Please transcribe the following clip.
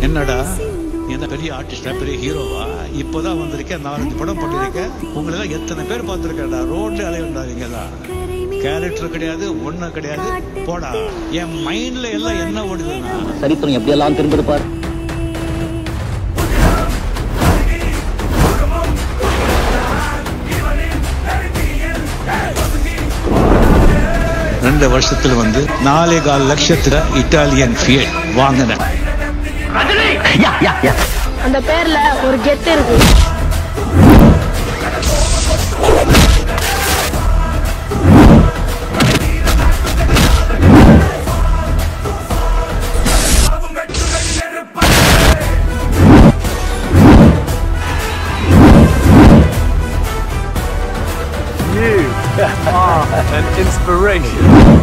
என்னடா நீ என்ன பெரிய ஆர்டிஸ்டா பெரிய ஹீரோவா இப்போதான் வந்திருக்கேன் நாலஞ்சு படம் பண்ணிருக்கேன் உங்களை எல்லாம் எத்தனை பேர் பார்த்திருக்கேன்டா ரோட்ல அலையுண்டாதீங்களா கேரக்டர் கிடையாது ஒண்ணும் கிடையாது போடா என் மைண்ட்ல எல்லாம் என்ன ஓடுதுன்னா சரித்திரம் எப்படியெல்லாம் திரும்புது பார் ரெண்டு வருஷத்துல வந்து நாலே கால் லட்சத்துல இட்டாலியன் ஃபியட் வாங்கினேன் அந்த பேர்ல ஒரு கெத்து இருக்கு You are an inspiration.